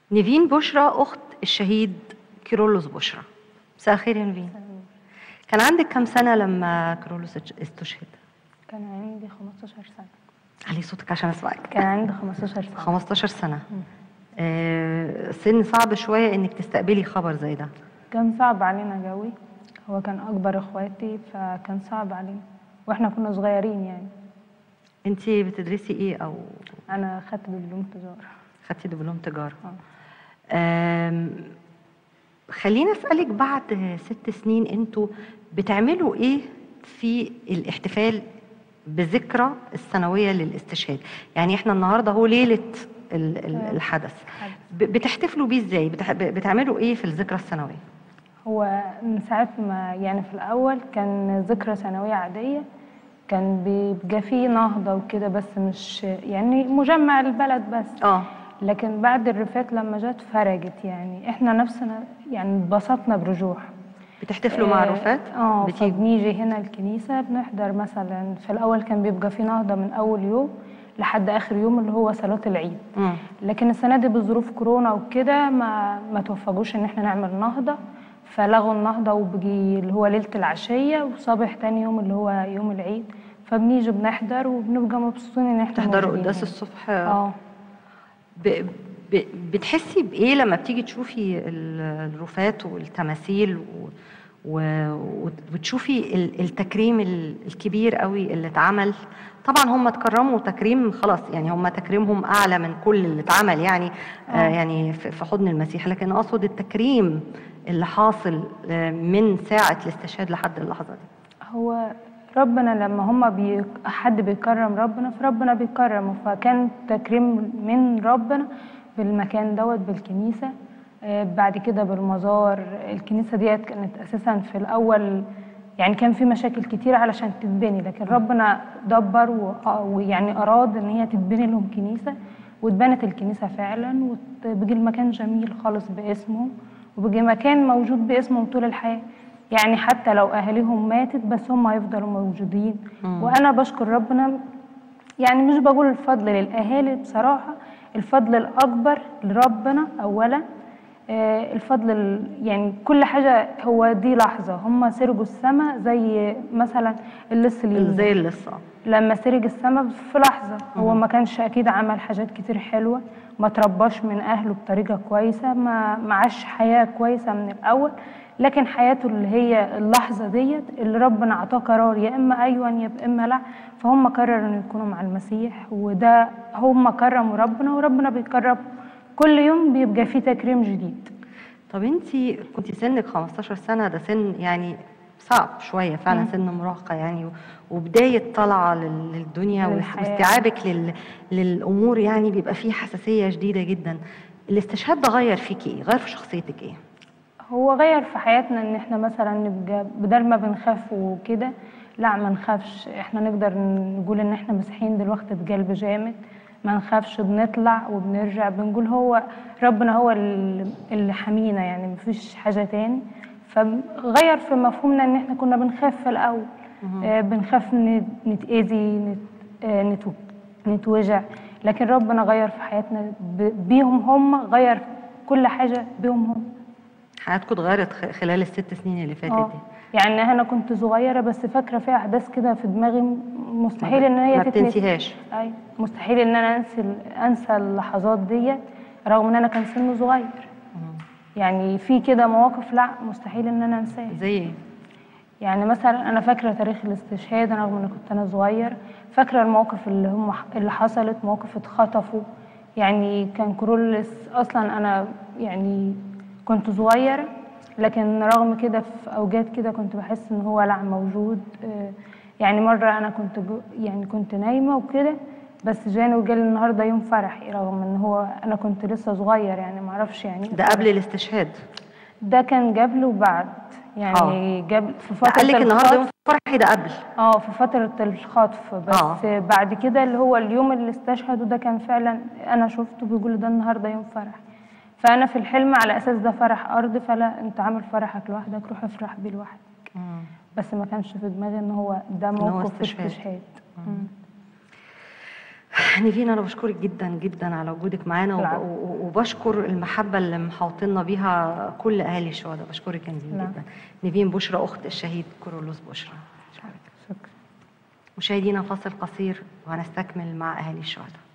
نيفين بشرى اخت الشهيد كيرولوس بشرى مساء الخير يا نيفين كان عندك كم سنه لما كيرولوس استشهد كان عندي 15 سنة علي صوتك عشان اسمعك كان عندي 15 سنة 15 سنه آه سن صعب شويه انك تستقبلي خبر زي ده كان صعب علينا قوي هو كان أكبر إخواتي فكان صعب علينا وإحنا كنا صغيرين يعني انت بتدرسي ايه او أنا خدت دبلوم تجارة خدتي دبلوم تجاره آه. آم، خليني اسالك بعد ست سنين انتوا بتعملوا ايه في الاحتفال بذكرى السنويه للاستشهاد يعني احنا النهارده هو ليله ال- ال- آه. الحدث حدث. ب- بتحتفلوا بيه ازاي بتح- بتعملوا ايه في الذكرى السنويه هو من ساعة ما يعني في الأول كان ذكرى سنوية عادية كان بيبقى فيه نهضة وكده بس مش يعني مجمع البلد بس اه لكن بعد الرفات لما جت فرجت يعني احنا نفسنا يعني اتبسطنا برجوع بتحتفلوا مع آه، رفات اه بتيجوا فبنيجي هنا الكنيسة بنحضر مثلا في الأول كان بيبقى في نهضة من أول يوم لحد آخر يوم اللي هو صلاة العيد مم. لكن السنة دي بظروف كورونا وكده ما ما توفقوش إن احنا نعمل نهضة فلغوا النهضة وبقي اللي هو ليلة العشية وصبح تاني يوم اللي هو يوم العيد فبنيجي بنحضر وبنبقى مبسوطين إن احنا تحضروا موجودين قداس هنا. الصبح اه ب... ب... بتحسي بايه لما بتيجي تشوفي ال- الرفات والتماثيل و... و... وتشوفي ال- التكريم ال- الكبير قوي اللي اتعمل طبعا هم اتكرموا تكريم خلاص يعني هم تكريمهم اعلى من كل اللي اتعمل يعني آه آه. يعني في في حضن المسيح لكن اقصد التكريم اللي حاصل آه، من ساعه الاستشهاد لحد اللحظه دي هو ربنا لما هما بي... حد بيكرم ربنا فربنا بيكرمه فكان تكريم من ربنا بالمكان دوت بالكنيسة آه، بعد كده بالمزار الكنيسة ديت كانت أساسا في الأول يعني كان في مشاكل كتير علشان تتبني لكن ربنا دبر و- ويعني أراد إن هي تتبني لهم كنيسة واتبنت الكنيسة فعلا وبقي المكان جميل خالص باسمهم وبقي مكان موجود باسمهم طول الحياة يعني حتى لو أهاليهم ماتت بس هم هيفضلوا موجودين وأنا بشكر ربنا يعني مش بقول الفضل للأهالي بصراحة الفضل الأكبر لربنا أولا آه، الفضل ال- يعني كل حاجة هو دي لحظة هم سرقوا السماء زي مثلا اللص اليمين زي اللصه لما سرق السما في لحظة هو ما كانش أكيد عمل حاجات كتير حلوة ما ترباش من أهله بطريقة كويسة ما معاش حياة كويسة من الأول لكن حياته اللي هي اللحظة ديت اللي ربنا عطاه قرار يا إما أيوة يا إما لا فهم قرروا إن يكونوا مع المسيح وده هم كرموا ربنا وربنا بيكرم كل يوم بيبقى فيه تكريم جديد طب انت كنت سنك 15 سنه ده سن يعني صعب شويه فعلا مم. سن مراهقه يعني و- وبدايه طلعه لل- للدنيا واس- للحياة. واستيعابك لل... للامور يعني بيبقى فيه حساسيه شديده جدا الاستشهاد ده غير فيكي ايه غير في شخصيتك ايه هو غير في حياتنا ان احنا مثلا نبقى بدل ما بنخاف وكده لا ما نخافش احنا نقدر نقول ان احنا مسيحيين دلوقتي بقلب جامد ما نخافش بنطلع وبنرجع بنقول هو ربنا هو اللي اللي حمينا يعني مفيش حاجة تاني فغير في مفهومنا ان احنا كنا بنخاف في الاول آه بنخاف ن- نتأذي نت آه نتو نتوجع لكن ربنا غير في حياتنا ب- بيهم هم غير كل حاجة بيهم هم حياتكم اتغيرت خ- خلال الست سنين اللي فاتت اه دي يعني انا كنت صغيره بس فاكره في احداث كده في دماغي م- مستحيل ان هي ما تتنسي بتنسيهاش ايوه مستحيل ان انا انسى انسى اللحظات ديت رغم ان انا كان سني صغير يعني في كده مواقف لا مستحيل ان انا انساها زي ايه يعني مثلا انا فاكره تاريخ الاستشهاد رغم ان كنت انا صغير فاكره المواقف اللي هم اللي حصلت مواقف اتخطفوا يعني كان كرولس اصلا انا يعني كنت صغيره لكن رغم كده في اوجات كده كنت بحس ان هو لا موجود آه، يعني مره انا كنت جو يعني كنت نايمه وكده بس جاني وقال لي النهارده يوم فرحي رغم ان هو انا كنت لسه صغير يعني ما اعرفش يعني ده قبل الاستشهاد ده كان قبل وبعد يعني قبل في فتره قال لك النهارده يوم الخطف- فرحي ده قبل اه في فترة الخطف بس آه. آه. بعد كده اللي هو اليوم اللي استشهدوا ده كان فعلا انا شفته بيقول ده النهارده يوم فرح فانا في الحلم على اساس ده فرح ارضي فلا انت عامل فرحك لوحدك روح افرح بيه لوحدك مم. بس ما كانش في دماغي ان هو ده هو موقف في استشهاد. استشهاد مم. نيفين انا بشكرك جدا جدا على وجودك معانا وب- العفو. و- وبشكر المحبه اللي محاوطنا بيها كل اهالي الشهداء بشكرك يا نيفين العفو. جدا نيفين بشرى اخت الشهيد كورولوس بشرى شكرا مشاهدينا فاصل قصير وهنستكمل مع اهالي الشهداء